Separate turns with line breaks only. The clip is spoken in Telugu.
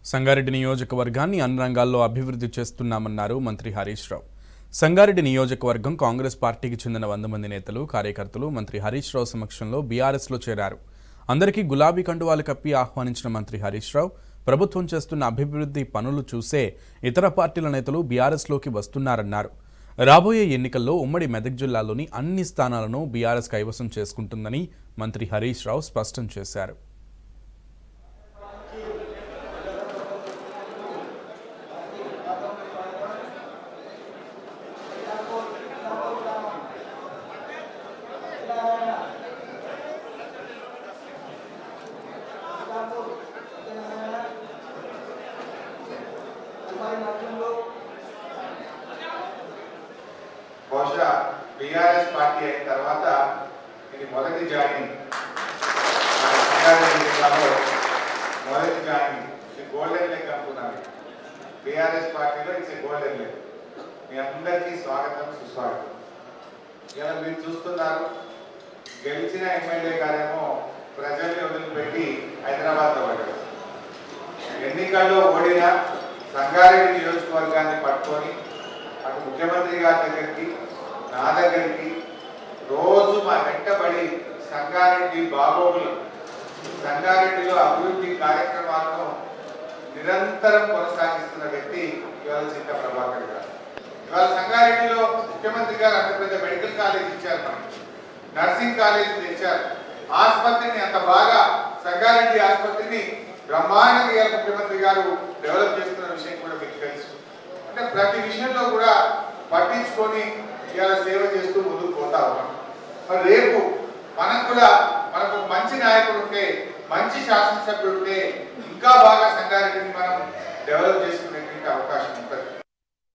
సంగారెడ్డి నియోజకవర్గాన్ని అన్ని రంగాల్లో అభివృద్ధి చేస్తున్నామన్నారు మంత్రి హరీష్ రావు సంగారెడ్డి నియోజకవర్గం కాంగ్రెస్ పార్టీకి చెందిన వంద మంది నేతలు కార్యకర్తలు మంత్రి హరీష్ రావు సమక్షంలో బీఆర్ఎస్లో చేరారు అందరికీ గులాబీ కండువాలు కప్పి ఆహ్వానించిన మంత్రి హరీష్ రావు ప్రభుత్వం చేస్తున్న అభివృద్ధి పనులు చూసే ఇతర పార్టీల నేతలు బీఆర్ఎస్లోకి వస్తున్నారన్నారు రాబోయే ఎన్నికల్లో ఉమ్మడి మెదక్ జిల్లాలోని అన్ని స్థానాలను బీఆర్ఎస్ కైవసం చేసుకుంటుందని మంత్రి హరీష్ రావు స్పష్టం చేశారు
బహుశా బీఆర్ఎస్ పార్టీ అయిన తర్వాత ఇది మొదటి జాయినింగ్ మన సంగారెడ్డి జిల్లాలో మొదటి జాయినింగ్ ఇది గోల్డెన్ లెగ్ అనుకున్నాను బీఆర్ఎస్ పార్టీలో ఇట్స్ గోల్డెన్ లెగ్ మీ అందరికీ స్వాగతం సుస్వాగతం ఇలా మీరు చూస్తున్నారు గెలిచిన ఎమ్మెల్యే గారేమో ప్రజల్ని వదిలిపెట్టి హైదరాబాద్లో పడ్డారు ఎన్నికల్లో ఓడిన సంగారెడ్డి నియోజకవర్గాన్ని పట్టుకొని అటు ముఖ్యమంత్రి గారి దగ్గరికి నా దగ్గరికి రోజు మా వెంటబడి సంగారెడ్డి బాగోగులు సంగారెడ్డిలో అభివృద్ధి కార్యక్రమాలను నిరంతరం కొనసాగిస్తున్న వ్యక్తి ఇవాళ చింత ప్రభాకర్ గారు ఇవాళ సంగారెడ్డిలో ముఖ్యమంత్రి గారు అంత పెద్ద మెడికల్ కాలేజ్ ఇచ్చారు మనకి నర్సింగ్ కాలేజ్ తెచ్చారు ఆసుపత్రిని అంత బాగా సంగారెడ్డి ఆసుపత్రిని బ్రహ్మాండంగా ఇవాళ ముఖ్యమంత్రి గారు డెవలప్ చేస్తున్న విషయం కూడా మీకు తెలుసు అంటే ప్రతి విషయంలో కూడా పట్టించుకొని ఇవాళ సేవ చేస్తూ ముందుకు పోతా ఉన్నాం మరి రేపు మనకు కూడా మనకు ఒక మంచి నాయకుడు ఉంటే మంచి శాసనసభ్యుడు ఉంటే ఇంకా బాగా సంగారెడ్డిని మనం డెవలప్ చేసుకునే